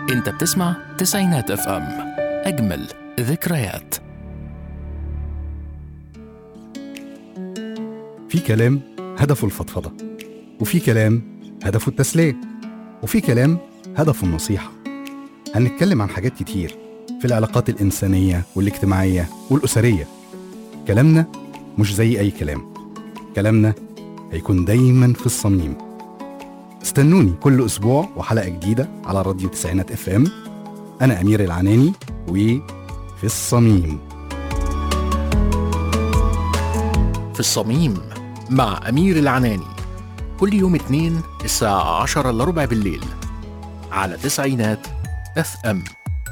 انت بتسمع تسعينات اف ام اجمل ذكريات في كلام هدفه الفضفضة وفي كلام هدفه التسلية وفي كلام هدفه النصيحة هنتكلم عن حاجات كتير في العلاقات الإنسانية والاجتماعية والأسرية كلامنا مش زي أي كلام كلامنا هيكون دايما في الصميم استنوني كل أسبوع وحلقة جديدة على راديو تسعينات اف ام أنا أمير العناني وفي الصميم في الصميم مع أمير العناني كل يوم اثنين الساعة عشرة إلا ربع بالليل على تسعينات اف ام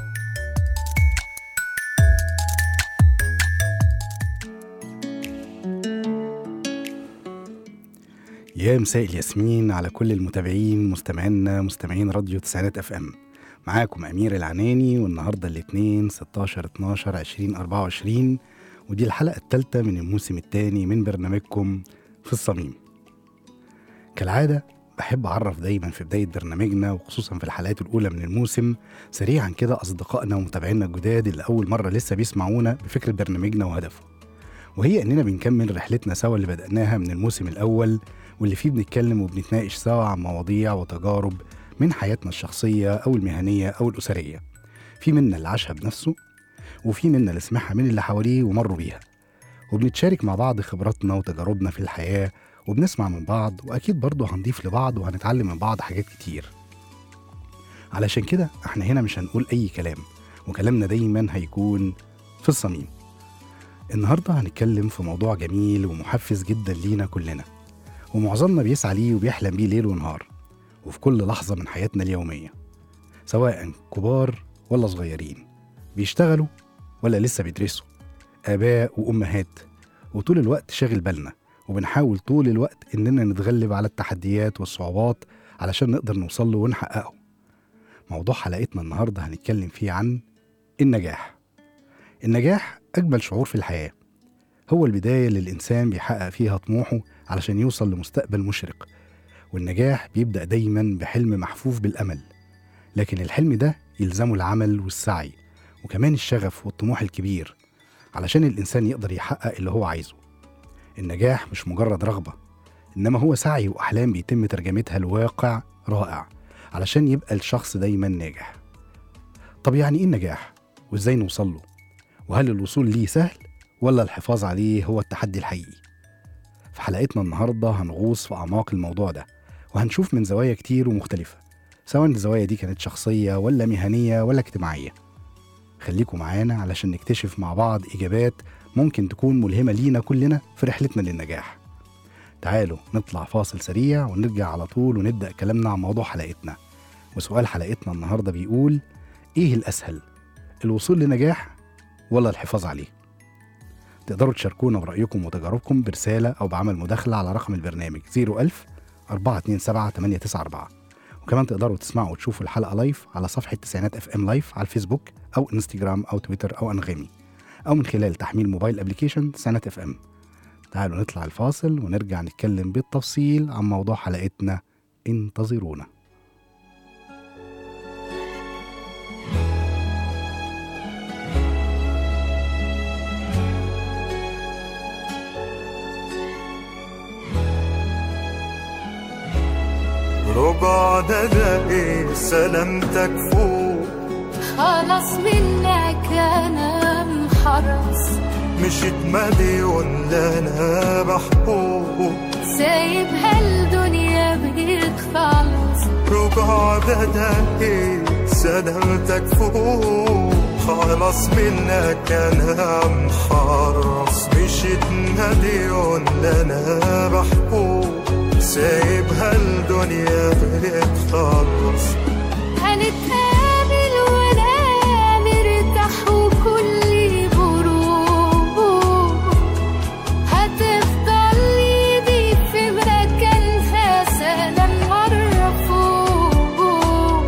يا مساء الياسمين على كل المتابعين مستمعينا مستمعين راديو تسعينات اف ام معاكم امير العناني والنهارده الاثنين 16 12 20 24 ودي الحلقه الثالثه من الموسم الثاني من برنامجكم في الصميم كالعاده بحب اعرف دايما في بدايه برنامجنا وخصوصا في الحلقات الاولى من الموسم سريعا كده اصدقائنا ومتابعينا الجداد اللي اول مره لسه بيسمعونا بفكره برنامجنا وهدفه وهي اننا بنكمل رحلتنا سوا اللي بدأناها من الموسم الاول واللي فيه بنتكلم وبنتناقش سوا عن مواضيع وتجارب من حياتنا الشخصية أو المهنية أو الأسرية في منا اللي عاشها بنفسه وفي منا اللي سمعها من اللي حواليه ومروا بيها وبنتشارك مع بعض خبراتنا وتجاربنا في الحياة وبنسمع من بعض وأكيد برضه هنضيف لبعض وهنتعلم من بعض حاجات كتير علشان كده احنا هنا مش هنقول أي كلام وكلامنا دايما هيكون في الصميم النهاردة هنتكلم في موضوع جميل ومحفز جدا لينا كلنا ومعظمنا بيسعى ليه وبيحلم بيه ليل ونهار وفي كل لحظة من حياتنا اليومية سواء كبار ولا صغيرين بيشتغلوا ولا لسه بيدرسوا آباء وأمهات وطول الوقت شاغل بالنا وبنحاول طول الوقت إننا نتغلب على التحديات والصعوبات علشان نقدر نوصل له ونحققه موضوع حلقتنا النهاردة هنتكلم فيه عن النجاح النجاح أجمل شعور في الحياة هو البداية اللي الإنسان بيحقق فيها طموحه علشان يوصل لمستقبل مشرق والنجاح بيبدأ دايما بحلم محفوف بالأمل لكن الحلم ده يلزمه العمل والسعي وكمان الشغف والطموح الكبير علشان الإنسان يقدر يحقق اللي هو عايزه النجاح مش مجرد رغبة إنما هو سعي وأحلام بيتم ترجمتها لواقع رائع علشان يبقى الشخص دايما ناجح طب يعني إيه النجاح؟ وإزاي نوصل له؟ وهل الوصول ليه سهل ولا الحفاظ عليه هو التحدي الحقيقي؟ في حلقتنا النهاردة هنغوص في أعماق الموضوع ده وهنشوف من زوايا كتير ومختلفة سواء الزوايا دي كانت شخصية ولا مهنية ولا اجتماعية خليكم معانا علشان نكتشف مع بعض إجابات ممكن تكون ملهمة لينا كلنا في رحلتنا للنجاح تعالوا نطلع فاصل سريع ونرجع على طول ونبدأ كلامنا عن موضوع حلقتنا وسؤال حلقتنا النهاردة بيقول إيه الأسهل الوصول لنجاح ولا الحفاظ عليه تقدروا تشاركونا برأيكم وتجاربكم برسالة أو بعمل مداخلة على رقم البرنامج 01000 427 894 وكمان تقدروا تسمعوا وتشوفوا الحلقة لايف على صفحة تسعينات اف ام لايف على الفيسبوك أو انستجرام أو تويتر أو أنغامي أو من خلال تحميل موبايل ابلكيشن تسعينات اف ام تعالوا نطلع الفاصل ونرجع نتكلم بالتفصيل عن موضوع حلقتنا انتظرونا ربع ندى سلامتك فوق خلاص منك انا محرص مشيت مليون لنا بحبوب سايبها الدنيا بتخلص ربع ندى سلامتك فوق خلاص منك انا محرص مشيت مليون لنا بحبوب سايبها الدنيا بتخلص هنتقابل ولا نرتاح وكل غروب هتفضل ايدي في مكانها سلام مرة فوق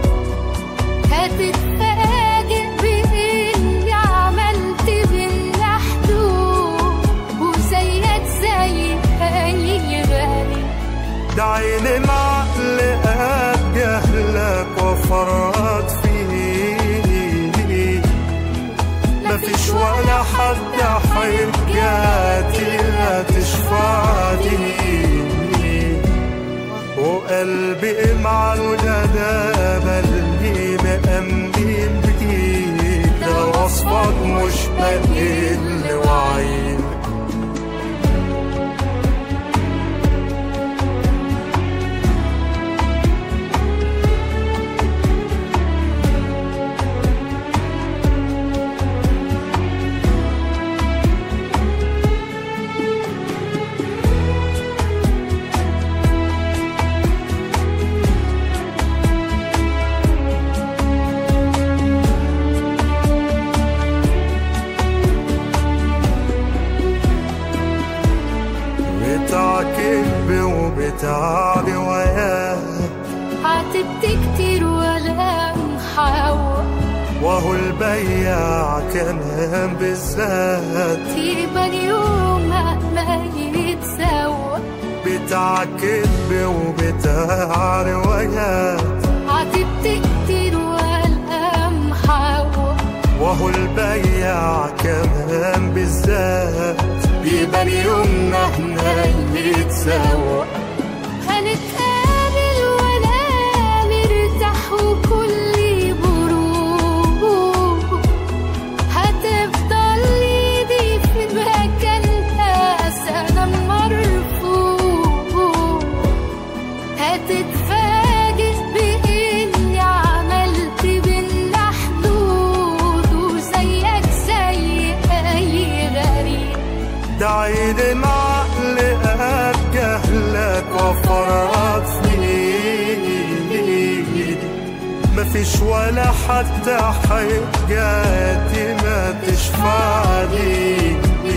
هتتفاجئ بإني عملت بينا حدود وزيك زي أي غالي ده عين العقل قد جهلك وفرط فيه ولا حتى حجاتي لا تشفع لي وقلبي مع الجنابة اللي مأمين بيك ده وصفك مش بقل وعيد بتاع كذب وبتاع روايات عاتبت كتير ولا محاوى وهو البياع كمان بالذات يبقى اليوم ما يتسوى بتاع كذب وبتاع روايات عاتبت كتير ولا محاوى وهو البياع كمان بالذات بيبقى اليوم احنا اللي نتساوى هنتقابل وانا مرتاح وكل بروق هتفضل ايدي في مكانها سنة مرفوع هتتفاجئ بإني عملت بينا حدود وزيك زي أي غريب ده عيد العقل قد جهلك وفرط فيه مفيش ولا حتى حجاتي ما تشفع لي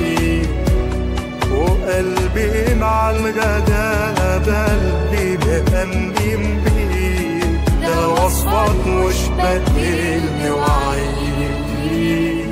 وقلبي مع الغدابة اللي مأمين بيه ده وصفك مش بدل وعيد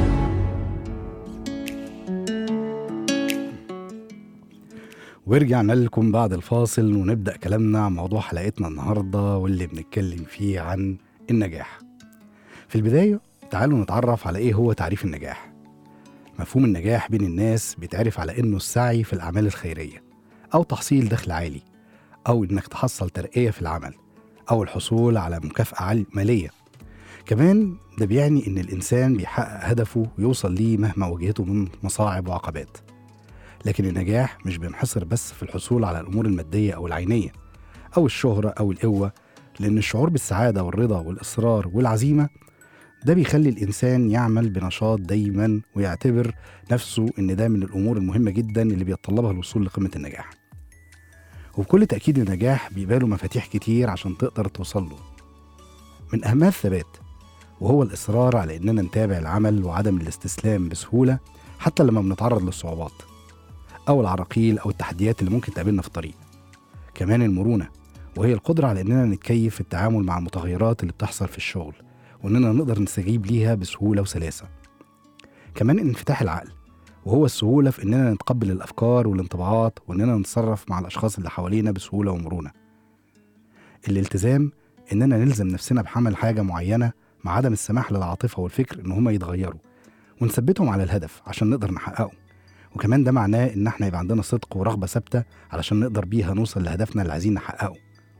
ورجعنا لكم بعد الفاصل ونبدأ كلامنا عن موضوع حلقتنا النهاردة واللي بنتكلم فيه عن النجاح في البداية تعالوا نتعرف على إيه هو تعريف النجاح مفهوم النجاح بين الناس بيتعرف على إنه السعي في الأعمال الخيرية أو تحصيل دخل عالي أو إنك تحصل ترقية في العمل أو الحصول على مكافأة عال- مالية كمان ده بيعني إن الإنسان بيحقق هدفه ويوصل ليه مهما واجهته من مصاعب وعقبات لكن النجاح مش بينحصر بس في الحصول على الأمور المادية أو العينية أو الشهرة أو القوة لأن الشعور بالسعادة والرضا والإصرار والعزيمة ده بيخلي الإنسان يعمل بنشاط دايما ويعتبر نفسه إن ده من الأمور المهمة جدا اللي بيتطلبها الوصول لقمة النجاح وبكل تأكيد النجاح بيبقى له مفاتيح كتير عشان تقدر توصل له من أهمها الثبات وهو الإصرار على إننا نتابع العمل وعدم الاستسلام بسهولة حتى لما بنتعرض للصعوبات أو العراقيل أو التحديات اللي ممكن تقابلنا في الطريق كمان المرونة وهي القدرة على إننا نتكيف في التعامل مع المتغيرات اللي بتحصل في الشغل وإننا نقدر نستجيب ليها بسهولة وسلاسة كمان انفتاح العقل وهو السهولة في إننا نتقبل الأفكار والانطباعات وإننا نتصرف مع الأشخاص اللي حوالينا بسهولة ومرونة الالتزام إننا نلزم نفسنا بحمل حاجة معينة مع عدم السماح للعاطفة والفكر إن هما يتغيروا ونثبتهم على الهدف عشان نقدر نحققه وكمان ده معناه ان احنا يبقى عندنا صدق ورغبه ثابته علشان نقدر بيها نوصل لهدفنا اللي عايزين نحققه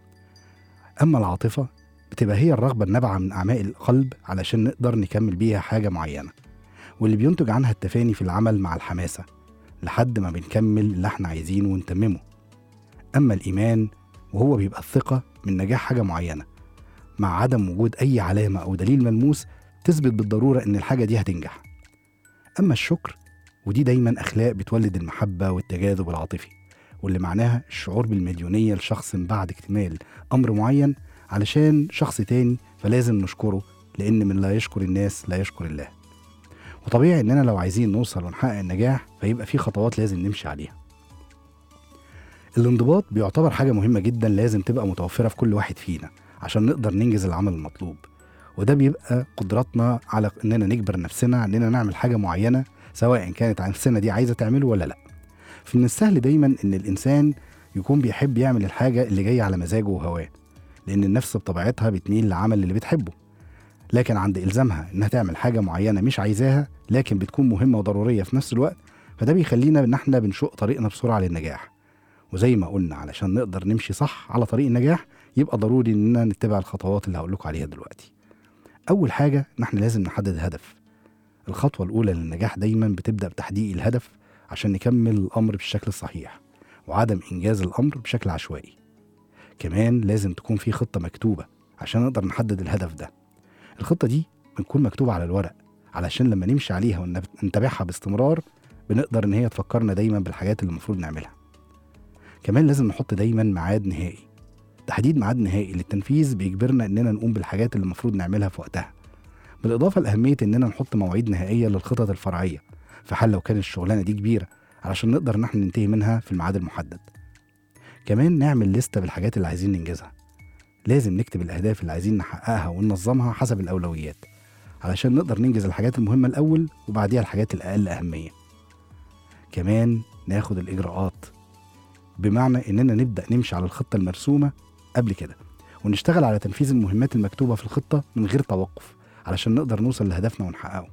اما العاطفه بتبقى هي الرغبه النابعه من اعماق القلب علشان نقدر نكمل بيها حاجه معينه واللي بينتج عنها التفاني في العمل مع الحماسه لحد ما بنكمل اللي احنا عايزينه ونتممه اما الايمان وهو بيبقى الثقه من نجاح حاجه معينه مع عدم وجود اي علامه او دليل ملموس تثبت بالضروره ان الحاجه دي هتنجح اما الشكر ودي دايما أخلاق بتولد المحبة والتجاذب العاطفي واللي معناها الشعور بالمديونية لشخص بعد اكتمال أمر معين علشان شخص تاني فلازم نشكره لأن من لا يشكر الناس لا يشكر الله وطبيعي إننا لو عايزين نوصل ونحقق النجاح فيبقى في خطوات لازم نمشي عليها الانضباط بيعتبر حاجة مهمة جدا لازم تبقى متوفرة في كل واحد فينا عشان نقدر ننجز العمل المطلوب وده بيبقى قدراتنا على اننا نجبر نفسنا اننا نعمل حاجه معينه سواء كانت نفسنا دي عايزه تعمله ولا لا فمن السهل دايما ان الانسان يكون بيحب يعمل الحاجه اللي جايه على مزاجه وهواه لان النفس بطبيعتها بتميل لعمل اللي بتحبه لكن عند إلزامها إنها تعمل حاجة معينة مش عايزاها لكن بتكون مهمة وضرورية في نفس الوقت فده بيخلينا إن إحنا بنشق طريقنا بسرعة للنجاح وزي ما قلنا علشان نقدر نمشي صح على طريق النجاح يبقى ضروري إننا نتبع الخطوات اللي هقول لكم عليها دلوقتي أول حاجة إن إحنا لازم نحدد هدف الخطوة الأولى للنجاح دايما بتبدأ بتحديد الهدف عشان نكمل الأمر بالشكل الصحيح وعدم إنجاز الأمر بشكل عشوائي كمان لازم تكون في خطة مكتوبة عشان نقدر نحدد الهدف ده الخطة دي بتكون مكتوبة على الورق علشان لما نمشي عليها ونتابعها باستمرار بنقدر إن هي تفكرنا دايما بالحاجات اللي المفروض نعملها كمان لازم نحط دايما ميعاد نهائي تحديد ميعاد نهائي للتنفيذ بيجبرنا إننا نقوم بالحاجات اللي المفروض نعملها في وقتها بالإضافة لأهمية إننا نحط مواعيد نهائية للخطط الفرعية في حال لو كانت الشغلانة دي كبيرة علشان نقدر إن احنا ننتهي منها في الميعاد المحدد كمان نعمل لستة بالحاجات اللي عايزين ننجزها لازم نكتب الأهداف اللي عايزين نحققها وننظمها حسب الأولويات علشان نقدر ننجز الحاجات المهمة الأول وبعديها الحاجات الأقل أهمية كمان ناخد الإجراءات بمعنى إننا نبدأ نمشي على الخطة المرسومة قبل كده ونشتغل على تنفيذ المهمات المكتوبة في الخطة من غير توقف علشان نقدر نوصل لهدفنا ونحققه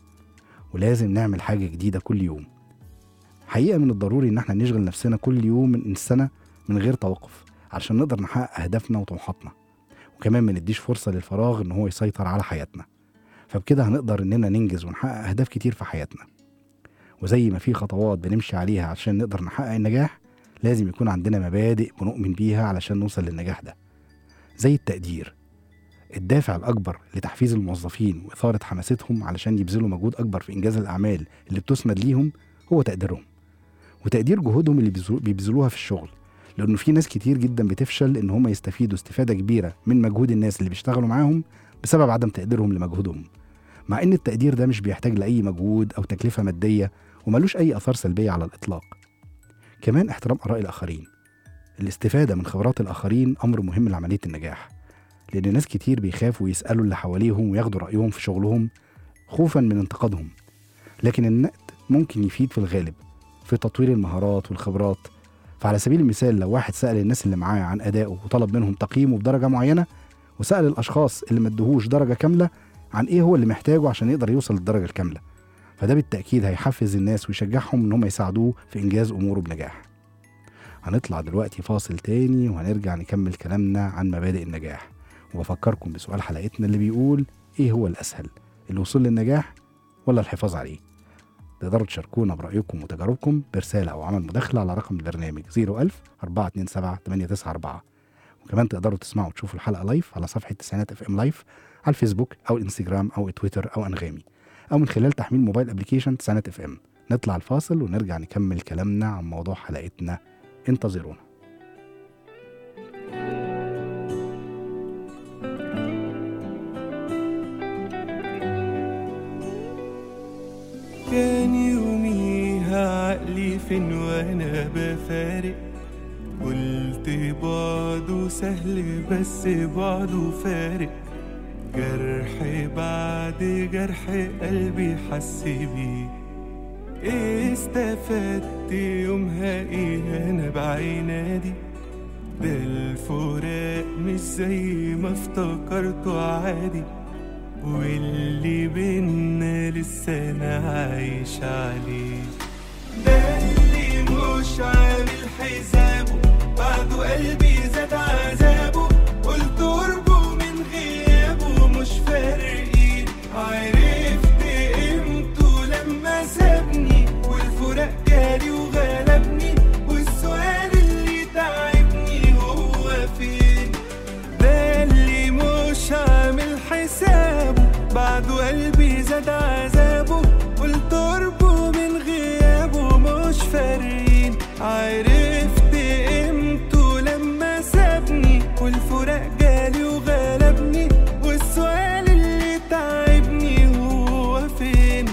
ولازم نعمل حاجة جديدة كل يوم حقيقة من الضروري إن احنا نشغل نفسنا كل يوم من السنة من غير توقف علشان نقدر نحقق أهدافنا وطموحاتنا وكمان ما نديش فرصة للفراغ إن هو يسيطر على حياتنا فبكده هنقدر إننا ننجز ونحقق أهداف كتير في حياتنا وزي ما في خطوات بنمشي عليها عشان نقدر نحقق النجاح لازم يكون عندنا مبادئ بنؤمن بيها علشان نوصل للنجاح ده زي التقدير الدافع الأكبر لتحفيز الموظفين وإثارة حماستهم علشان يبذلوا مجهود أكبر في إنجاز الأعمال اللي بتسند ليهم هو تقديرهم وتقدير جهودهم اللي بيبذلو- بيبذلوها في الشغل لأنه في ناس كتير جدا بتفشل إن هم يستفيدوا استفادة كبيرة من مجهود الناس اللي بيشتغلوا معاهم بسبب عدم تقديرهم لمجهودهم مع إن التقدير ده مش بيحتاج لأي مجهود أو تكلفة مادية وملوش أي آثار سلبية على الإطلاق كمان احترام آراء الآخرين الاستفادة من خبرات الآخرين أمر مهم لعملية النجاح لأن ناس كتير بيخافوا يسألوا اللي حواليهم وياخدوا رأيهم في شغلهم خوفا من انتقادهم لكن النقد ممكن يفيد في الغالب في تطوير المهارات والخبرات فعلى سبيل المثال لو واحد سأل الناس اللي معاه عن أدائه وطلب منهم تقييمه بدرجة معينة وسأل الأشخاص اللي ما ادوهوش درجة كاملة عن إيه هو اللي محتاجه عشان يقدر يوصل للدرجة الكاملة فده بالتأكيد هيحفز الناس ويشجعهم إن هم يساعدوه في إنجاز أموره بنجاح هنطلع دلوقتي فاصل تاني وهنرجع نكمل كلامنا عن مبادئ النجاح وبفكركم بسؤال حلقتنا اللي بيقول إيه هو الأسهل الوصول للنجاح ولا الحفاظ عليه تقدروا تشاركونا برأيكم وتجاربكم برسالة أو عمل مداخلة على رقم البرنامج 01000 427 894 وكمان تقدروا تسمعوا وتشوفوا الحلقة لايف على صفحة تسعينات اف ام لايف على الفيسبوك أو الانستجرام أو تويتر أو أنغامي أو من خلال تحميل موبايل ابلكيشن تسعينات اف ام نطلع الفاصل ونرجع نكمل كلامنا عن موضوع حلقتنا انتظرونا كان يوميها عقلي فين وانا بفارق قلت بعده سهل بس بعده فارق جرح بعد جرح قلبي حس بيه إيه استفدت يومها ايه انا بعينادي ده الفراق مش زي ما افتكرته عادي واللي بينا لسه انا عايش عليه ده اللي مش عامل حسابه بعده قلبي زاد عذابه قلت قربه من غيابه مش فارقين عرفت قيمته لما سابني والفراق جالي وغلبني والسؤال اللي تعبني هو فين ده اللي مش عامل حسابه بعده قلبي زاد عذابه قلت قربه من غيابه مش فارقين عرفت قيمته لما سابني والفراق جالي وغلبني والسؤال اللي تعبني هو فين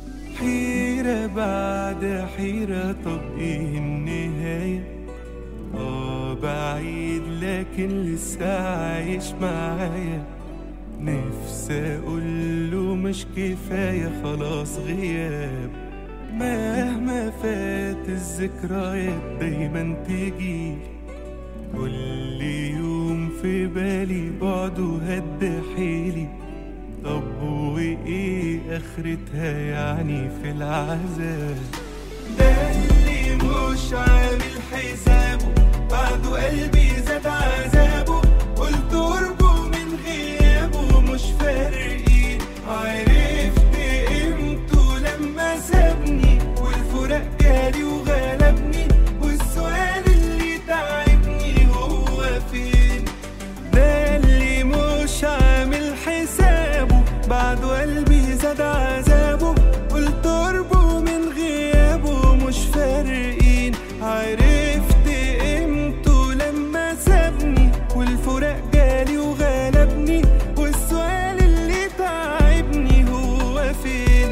حيرة بعد حيرة طب ايه النهاية اه بعيد لكن لسه عايش معايا نفسي اقوله مش كفاية خلاص غياب مهما فات الذكريات دايما تجيلي كل يوم في بالي بعده هد حيلي طب وايه اخرتها يعني في العذاب ده اللي مش عامل حسابه بعده قلبي زاد عذابه قلت قربه من غيابه مش فارقين عرفت قيمته لما سابني والفراق جالي وغلبني والسؤال اللي تعبني هو فين ده اللي مش عامل حسابه بعده قلبي زاد عذابه قلت قربه من غيابه مش فارقين عرفت قيمته لما سابني والفراق جالي وغلبني والسؤال اللي تعبني هو فين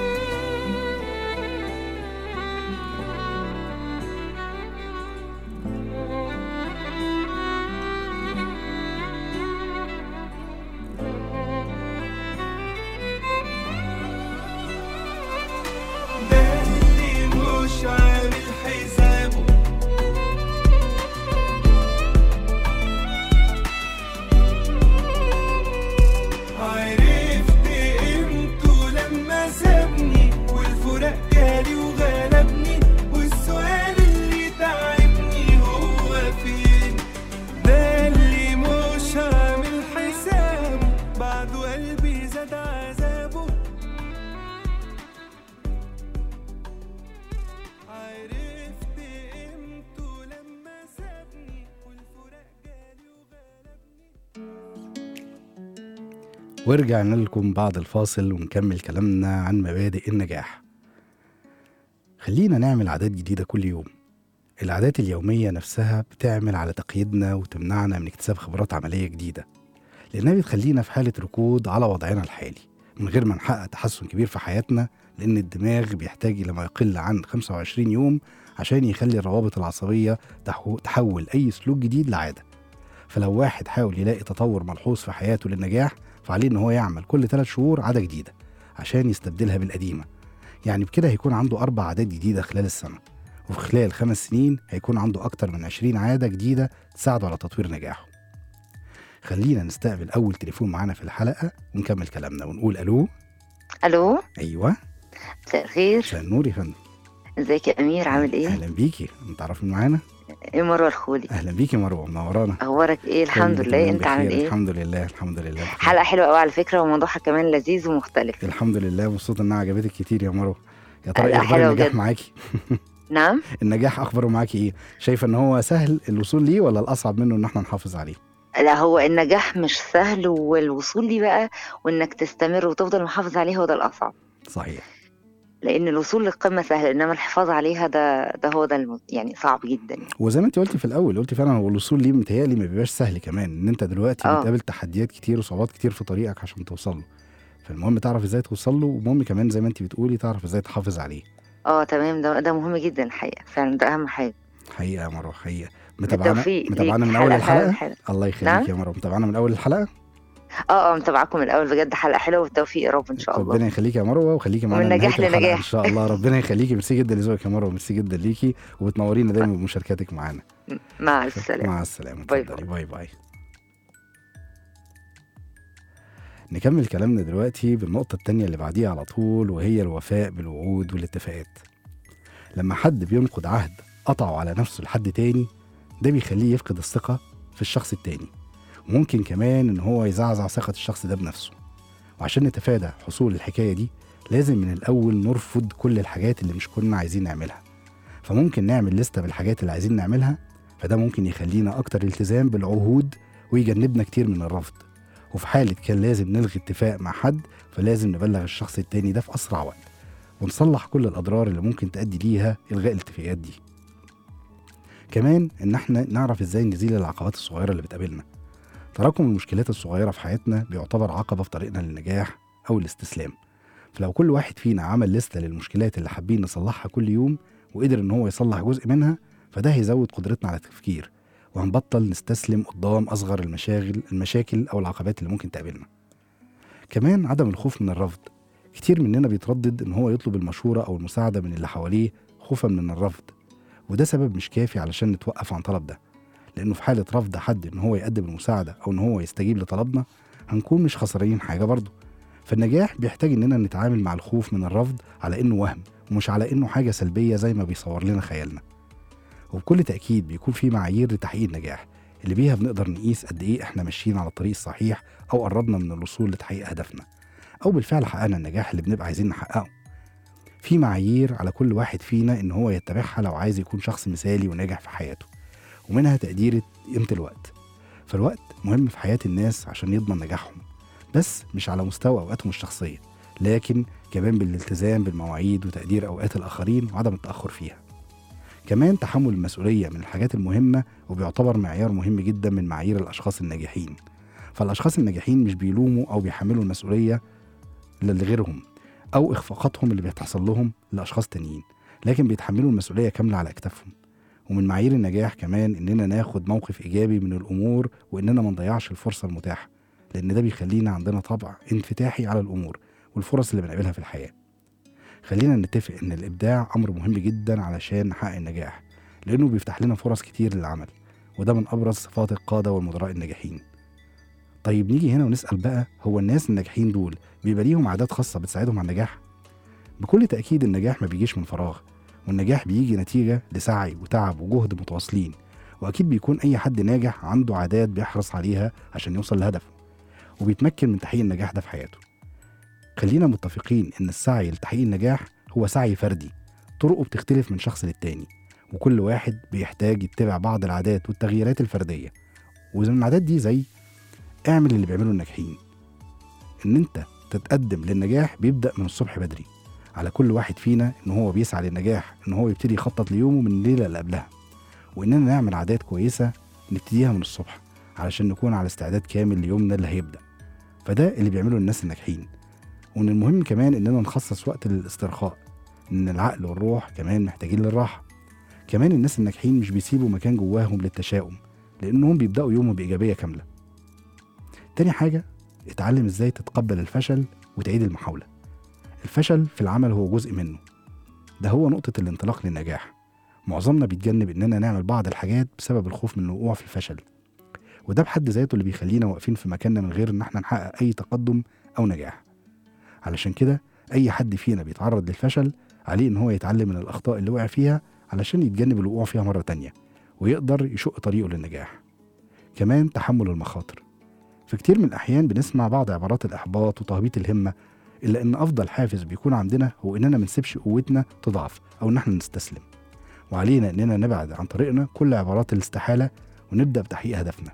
ده اللي مش عامل حسابه عرفت قيمته لما سابني والفراق جالي وغلبني والسؤال اللي تعبني هو فين ده اللي مش عامل حسابه بعده قلبي زاد عذابه عرفت قيمته لما سابني والفراق جالي وغلبني ورجعنا لكم بعد الفاصل ونكمل كلامنا عن مبادئ النجاح خلينا نعمل عادات جديدة كل يوم العادات اليومية نفسها بتعمل على تقييدنا وتمنعنا من اكتساب خبرات عملية جديدة لأنها بتخلينا في حالة ركود على وضعنا الحالي من غير ما نحقق تحسن كبير في حياتنا لأن الدماغ بيحتاج إلى ما يقل عن 25 يوم عشان يخلي الروابط العصبية تحو- تحول أي سلوك جديد لعادة فلو واحد حاول يلاقي تطور ملحوظ في حياته للنجاح فعليه إن هو يعمل كل ثلاث شهور عادة جديدة عشان يستبدلها بالقديمة يعني بكده هيكون عنده أربع عادات جديدة خلال السنة وفي خلال خمس سنين هيكون عنده أكتر من 20 عادة جديدة تساعده على تطوير نجاحه خلينا نستقبل أول تليفون معانا في الحلقة ونكمل كلامنا ونقول ألو الو أيوه مساء الخير مساء النور يا فندم ازيك يا امير عامل ايه أهلا بيكي أنت عارف مين معانا ايه مروه الخولي أهلا بيكي مروة منورانا اخبارك ايه الحمد كله لله تمام انت عامل بخير. ايه الحمد لله الحمد لله بخير. حلقه حلوه قوي على فكره وموضوعها كمان لذيذ ومختلف الحمد لله مبسوط انها عجبتك كتير يا مروه يا ترى لا، ايه اخبار حلوة النجاح بجد. معاكي نعم النجاح اخباره معاكي ايه شايفه ان هو سهل الوصول ليه ولا الاصعب منه ان احنا نحافظ عليه لا هو النجاح مش سهل والوصول ليه بقى وانك تستمر وتفضل محافظ عليه هو ده الاصعب صحيح لان الوصول للقمه سهل انما الحفاظ عليها ده ده هو ده الم... يعني صعب جدا يعني. وزي ما انت قلتي في الاول قلتي فعلا هو الوصول ليه متهيألي ما بيبقاش سهل كمان ان انت دلوقتي آه. بتقابل تحديات كتير وصعوبات كتير في طريقك عشان توصل له فالمهم تعرف ازاي توصل له ومهم كمان زي ما انت بتقولي تعرف ازاي تحافظ عليه اه تمام ده ده مهم جدا الحقيقه فعلا ده اهم حاجه حقيقه يا مروه حقيقه متابعانا بالتوفيق متابعانا ليك. من اول حلقة الحلقه فعلا حلوة. الله يخليك نعم؟ يا مروه متابعانا من اول الحلقه اه اه متابعاكم من الاول بجد حلقه حلوه والتوفيق يا رب ان شاء الله ربنا يخليك يا مروه وخليكي معانا ومن نجاح لنهاية الحلقة لنجاح. ان شاء الله ربنا يخليكي ميرسي جدا لذوقك يا مروه ميرسي جدا ليكي وبتنورينا دايما بمشاركاتك معانا مع السلامه مع السلامه باي اتفضلي باي باي نكمل كلامنا دلوقتي بالنقطة التانية اللي بعديها على طول وهي الوفاء بالوعود والاتفاقات لما حد بينقض عهد قطعه على نفسه لحد تاني ده بيخليه يفقد الثقة في الشخص التاني وممكن كمان ان هو يزعزع ثقة الشخص ده بنفسه وعشان نتفادى حصول الحكاية دي لازم من الأول نرفض كل الحاجات اللي مش كنا عايزين نعملها فممكن نعمل لستة بالحاجات اللي عايزين نعملها فده ممكن يخلينا أكتر التزام بالعهود ويجنبنا كتير من الرفض وفي حالة كان لازم نلغي اتفاق مع حد فلازم نبلغ الشخص التاني ده في أسرع وقت ونصلح كل الأضرار اللي ممكن تؤدي ليها إلغاء الاتفاقات دي كمان إن احنا نعرف إزاي نزيل العقبات الصغيرة اللي بتقابلنا تراكم المشكلات الصغيرة في حياتنا بيعتبر عقبة في طريقنا للنجاح أو الاستسلام فلو كل واحد فينا عمل لستة للمشكلات اللي حابين نصلحها كل يوم وقدر إن هو يصلح جزء منها فده هيزود قدرتنا على التفكير وهنبطل نستسلم قدام أصغر المشاغل المشاكل أو العقبات اللي ممكن تقابلنا كمان عدم الخوف من الرفض كتير مننا بيتردد إن هو يطلب المشورة أو المساعدة من اللي حواليه خوفا من الرفض وده سبب مش كافي علشان نتوقف عن طلب ده لأنه في حالة رفض حد إن هو يقدم المساعدة أو إن هو يستجيب لطلبنا هنكون مش خسرانين حاجة برضه فالنجاح بيحتاج إننا نتعامل مع الخوف من الرفض على إنه وهم ومش على إنه حاجة سلبية زي ما بيصور لنا خيالنا وبكل تأكيد بيكون في معايير لتحقيق النجاح اللي بيها بنقدر نقيس قد إيه إحنا ماشيين على الطريق الصحيح أو قربنا من الوصول لتحقيق هدفنا أو بالفعل حققنا النجاح اللي بنبقى عايزين نحققه في معايير على كل واحد فينا إن هو يتبعها لو عايز يكون شخص مثالي وناجح في حياته ومنها تقدير قيمة الوقت فالوقت مهم في حياة الناس عشان يضمن نجاحهم بس مش على مستوى أوقاتهم الشخصية لكن كمان بالالتزام بالمواعيد وتقدير أوقات الآخرين وعدم التأخر فيها كمان تحمل المسؤولية من الحاجات المهمة وبيعتبر معيار مهم جدا من معايير الأشخاص الناجحين فالأشخاص الناجحين مش بيلوموا أو بيحملوا المسؤولية لغيرهم أو إخفاقاتهم اللي بتحصل لهم لأشخاص تانيين لكن بيتحملوا المسؤولية كاملة على أكتافهم ومن معايير النجاح كمان إننا ناخد موقف إيجابي من الأمور وإننا ما نضيعش الفرصة المتاحة لأن ده بيخلينا عندنا طبع انفتاحي على الأمور والفرص اللي بنقابلها في الحياة خلينا نتفق إن الإبداع أمر مهم جدا علشان نحقق النجاح لأنه بيفتح لنا فرص كتير للعمل وده من أبرز صفات القادة والمدراء الناجحين طيب نيجي هنا ونسأل بقى هو الناس الناجحين دول بيبقى ليهم عادات خاصة بتساعدهم على النجاح؟ بكل تأكيد النجاح ما بيجيش من فراغ والنجاح بيجي نتيجة لسعي وتعب وجهد متواصلين وأكيد بيكون أي حد ناجح عنده عادات بيحرص عليها عشان يوصل لهدفه وبيتمكن من تحقيق النجاح ده في حياته خلينا متفقين إن السعي لتحقيق النجاح هو سعي فردي طرقه بتختلف من شخص للتاني وكل واحد بيحتاج يتبع بعض العادات والتغييرات الفردية ومن العادات دي زي اعمل اللي بيعمله الناجحين ان انت تتقدم للنجاح بيبدأ من الصبح بدري على كل واحد فينا ان هو بيسعى للنجاح ان هو يبتدي يخطط ليومه من الليله اللي قبلها واننا نعمل عادات كويسه نبتديها من الصبح علشان نكون على استعداد كامل ليومنا اللي هيبدا فده اللي بيعمله الناس الناجحين ومن المهم كمان اننا نخصص وقت للاسترخاء ان العقل والروح كمان محتاجين للراحه كمان الناس الناجحين مش بيسيبوا مكان جواهم للتشاؤم لانهم بيبداوا يومهم بايجابيه كامله تاني حاجه اتعلم ازاي تتقبل الفشل وتعيد المحاوله الفشل في العمل هو جزء منه ده هو نقطة الانطلاق للنجاح معظمنا بيتجنب إننا نعمل بعض الحاجات بسبب الخوف من الوقوع في الفشل وده بحد ذاته اللي بيخلينا واقفين في مكاننا من غير إن احنا نحقق أي تقدم أو نجاح علشان كده أي حد فينا بيتعرض للفشل عليه إن هو يتعلم من الأخطاء اللي وقع فيها علشان يتجنب الوقوع فيها مرة تانية ويقدر يشق طريقه للنجاح كمان تحمل المخاطر في كتير من الأحيان بنسمع بعض عبارات الإحباط وتهبيط الهمة إلا إن أفضل حافز بيكون عندنا هو إننا ما نسيبش قوتنا تضعف أو إن إحنا نستسلم وعلينا إننا نبعد عن طريقنا كل عبارات الاستحالة ونبدأ بتحقيق هدفنا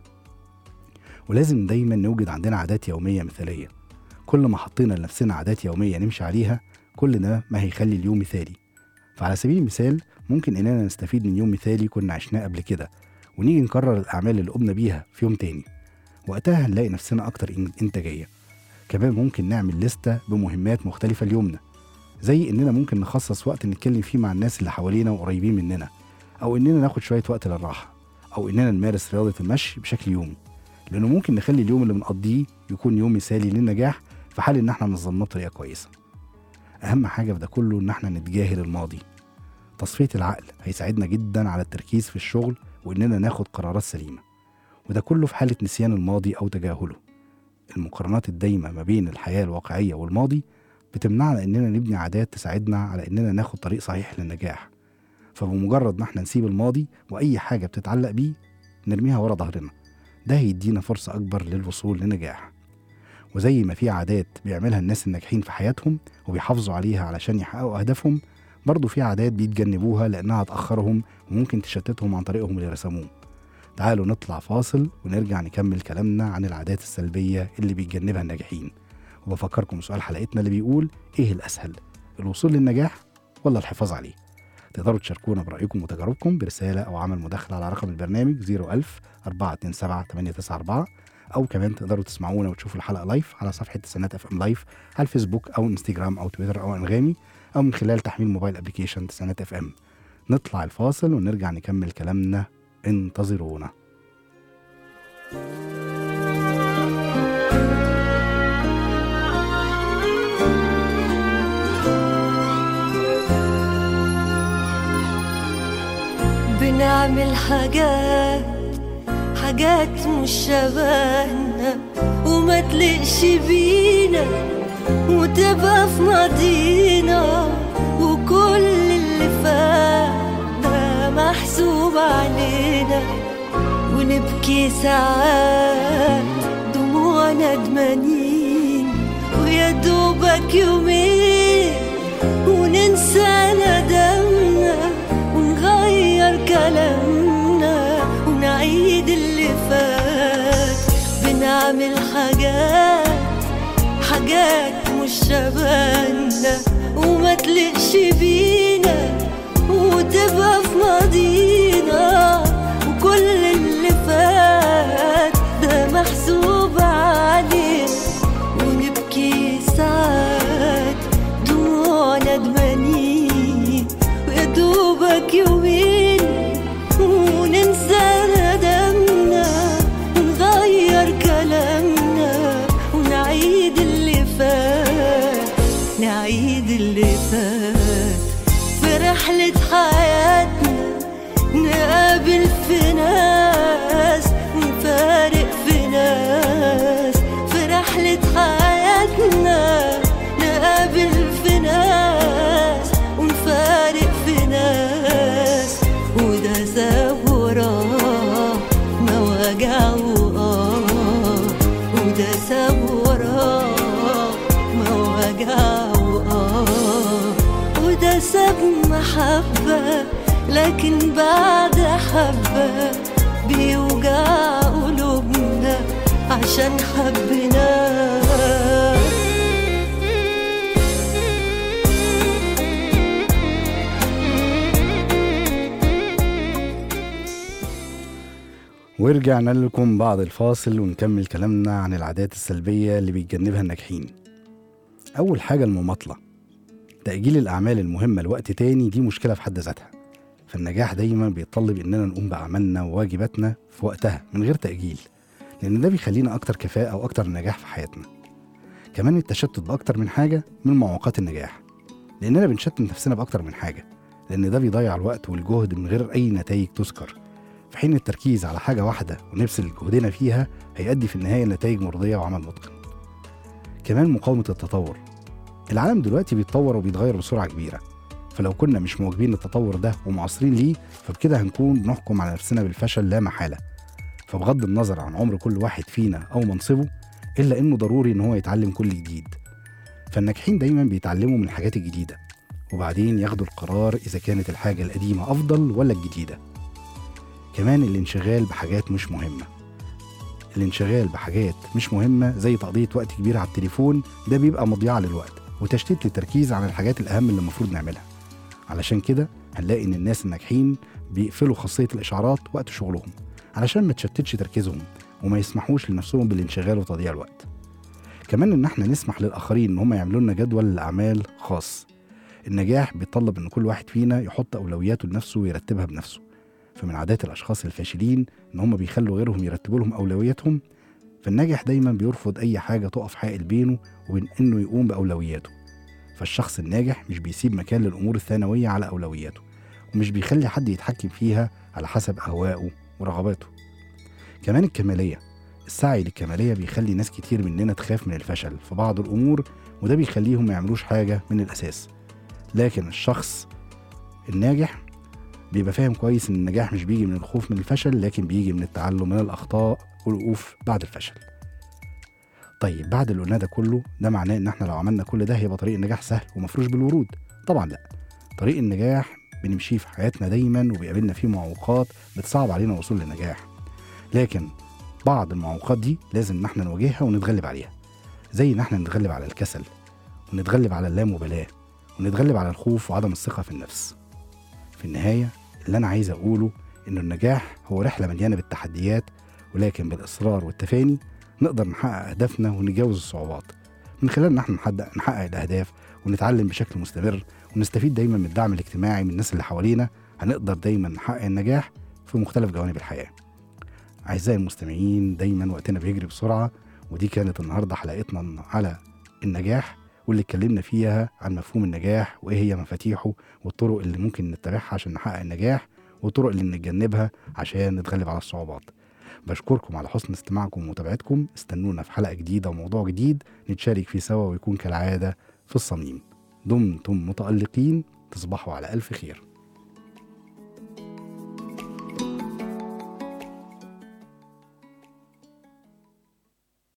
ولازم دايما نوجد عندنا عادات يومية مثالية كل ما حطينا لنفسنا عادات يومية نمشي عليها كل ده ما هيخلي اليوم مثالي فعلى سبيل المثال ممكن إننا نستفيد من يوم مثالي كنا عشناه قبل كده ونيجي نكرر الأعمال اللي قمنا بيها في يوم تاني وقتها هنلاقي نفسنا أكتر إن- إنتاجية كمان ممكن نعمل لستة بمهمات مختلفة ليومنا زي إننا ممكن نخصص وقت نتكلم فيه مع الناس اللي حوالينا وقريبين مننا أو إننا ناخد شوية وقت للراحة أو إننا نمارس رياضة المشي بشكل يومي لأنه ممكن نخلي اليوم اللي بنقضيه يكون يوم مثالي للنجاح في حال إن احنا نظمناه بطريقة كويسة أهم حاجة في ده كله إن احنا نتجاهل الماضي تصفية العقل هيساعدنا جدا على التركيز في الشغل وإننا ناخد قرارات سليمة وده كله في حالة نسيان الماضي أو تجاهله المقارنات الدايمة ما بين الحياة الواقعية والماضي بتمنعنا إننا نبني عادات تساعدنا على إننا ناخد طريق صحيح للنجاح فبمجرد ما احنا نسيب الماضي وأي حاجة بتتعلق بيه نرميها ورا ظهرنا ده هيدينا فرصة أكبر للوصول لنجاح وزي ما في عادات بيعملها الناس الناجحين في حياتهم وبيحافظوا عليها علشان يحققوا أهدافهم برضه في عادات بيتجنبوها لأنها هتأخرهم وممكن تشتتهم عن طريقهم اللي رسموه تعالوا نطلع فاصل ونرجع نكمل كلامنا عن العادات السلبية اللي بيتجنبها الناجحين وبفكركم سؤال حلقتنا اللي بيقول إيه الأسهل الوصول للنجاح ولا الحفاظ عليه تقدروا تشاركونا برأيكم وتجاربكم برسالة أو عمل مداخلة على رقم البرنامج 01000 427 894 أو كمان تقدروا تسمعونا وتشوفوا الحلقة لايف على صفحة تسعينات اف ام لايف على الفيسبوك أو انستجرام أو تويتر أو أنغامي أو من خلال تحميل موبايل ابلكيشن تسعينات اف ام نطلع الفاصل ونرجع نكمل كلامنا انتظرونا بنعمل حاجات حاجات مش شبهنا وما تلقش بينا وتبقى في ماضينا وكل اللي فات ده محسوب علينا ونبكي ساعات دموع ندمانين ويا دوبك يومين وننسى ندمنا ونغير كلامنا ونعيد اللي فات بنعمل حاجات حاجات مش شبهنا وما تلقش بينا وتبقى في ماضينا وكل اللي فات ده محسوب علينا ونبكي ساعات دموع ندمانين ويا دوبك يومين وننسى ندمنا ونغير كلامنا ونعيد اللي فات نعيد اللي فات في رحلة حياتنا نقابل في ناس ونفارق في ناس في رحلة حياتنا نقابل في ناس ونفارق في ناس وده ساب وراه مواجع وآه وده ساب وراه مواجع وآه وده ساب محبة لكن بعد حبة بيوجع قلوبنا عشان حبيناه ورجعنا لكم بعد الفاصل ونكمل كلامنا عن العادات السلبية اللي بيتجنبها الناجحين أول حاجة المماطلة تأجيل الأعمال المهمة لوقت تاني دي مشكلة في حد ذاتها فالنجاح دايما بيتطلب إننا نقوم بأعمالنا وواجباتنا في وقتها من غير تأجيل لأن ده بيخلينا أكتر كفاءة وأكتر نجاح في حياتنا كمان التشتت بأكتر من حاجة من معوقات النجاح لأننا بنشتت نفسنا بأكتر من حاجة لأن ده بيضيع الوقت والجهد من غير أي نتائج تذكر في حين التركيز على حاجة واحدة ونبذل جهدنا فيها هيؤدي في النهاية لنتائج مرضية وعمل متقن كمان مقاومة التطور العالم دلوقتي بيتطور وبيتغير بسرعة كبيرة فلو كنا مش مواكبين التطور ده ومعاصرين ليه فبكده هنكون بنحكم على نفسنا بالفشل لا محالة فبغض النظر عن عمر كل واحد فينا أو منصبه إلا إنه ضروري إن هو يتعلم كل جديد فالناجحين دايما بيتعلموا من الحاجات الجديدة وبعدين ياخدوا القرار إذا كانت الحاجة القديمة أفضل ولا الجديدة كمان الانشغال بحاجات مش مهمة الانشغال بحاجات مش مهمة زي تقضية وقت كبير على التليفون ده بيبقى مضيعة للوقت وتشتيت للتركيز عن الحاجات الأهم اللي المفروض نعملها علشان كده هنلاقي إن الناس الناجحين بيقفلوا خاصية الإشعارات وقت شغلهم علشان ما تشتتش تركيزهم وما يسمحوش لنفسهم بالانشغال وتضييع الوقت كمان إن احنا نسمح للآخرين إن هم يعملوا لنا جدول لأعمال خاص النجاح بيتطلب إن كل واحد فينا يحط أولوياته لنفسه ويرتبها بنفسه فمن عادات الأشخاص الفاشلين إن هم بيخلوا غيرهم يرتبوا لهم أولوياتهم فالناجح دايما بيرفض أي حاجة تقف حائل بينه وبين إنه يقوم بأولوياته فالشخص الناجح مش بيسيب مكان للأمور الثانوية على أولوياته ومش بيخلي حد يتحكم فيها على حسب أهوائه ورغباته كمان الكمالية السعي للكمالية بيخلي ناس كتير مننا تخاف من الفشل في بعض الأمور وده بيخليهم ما يعملوش حاجة من الأساس لكن الشخص الناجح بيبقى فاهم كويس ان النجاح مش بيجي من الخوف من الفشل لكن بيجي من التعلم من الاخطاء والوقوف بعد الفشل طيب بعد اللي قلناه ده كله ده معناه ان احنا لو عملنا كل ده هيبقى طريق النجاح سهل ومفروش بالورود طبعا لا طريق النجاح بنمشيه في حياتنا دايما وبيقابلنا فيه معوقات بتصعب علينا الوصول للنجاح لكن بعض المعوقات دي لازم ان احنا نواجهها ونتغلب عليها زي ان احنا نتغلب على الكسل ونتغلب على اللامبالاه ونتغلب على الخوف وعدم الثقه في النفس في النهاية اللي أنا عايز أقوله إن النجاح هو رحلة مليانة بالتحديات ولكن بالإصرار والتفاني نقدر نحقق أهدافنا ونتجاوز الصعوبات من خلال إن احنا نحقق, نحقق الأهداف ونتعلم بشكل مستمر ونستفيد دايما من الدعم الاجتماعي من الناس اللي حوالينا هنقدر دايما نحقق النجاح في مختلف جوانب الحياة أعزائي المستمعين دايما وقتنا بيجري بسرعة ودي كانت النهاردة حلقتنا على النجاح واللي اتكلمنا فيها عن مفهوم النجاح وإيه هي مفاتيحه والطرق اللي ممكن نتبعها عشان نحقق النجاح والطرق اللي نتجنبها عشان نتغلب على الصعوبات بشكركم على حسن استماعكم ومتابعتكم استنونا في حلقة جديدة وموضوع جديد نتشارك فيه سوا ويكون كالعادة في الصميم دمتم متألقين تصبحوا على ألف خير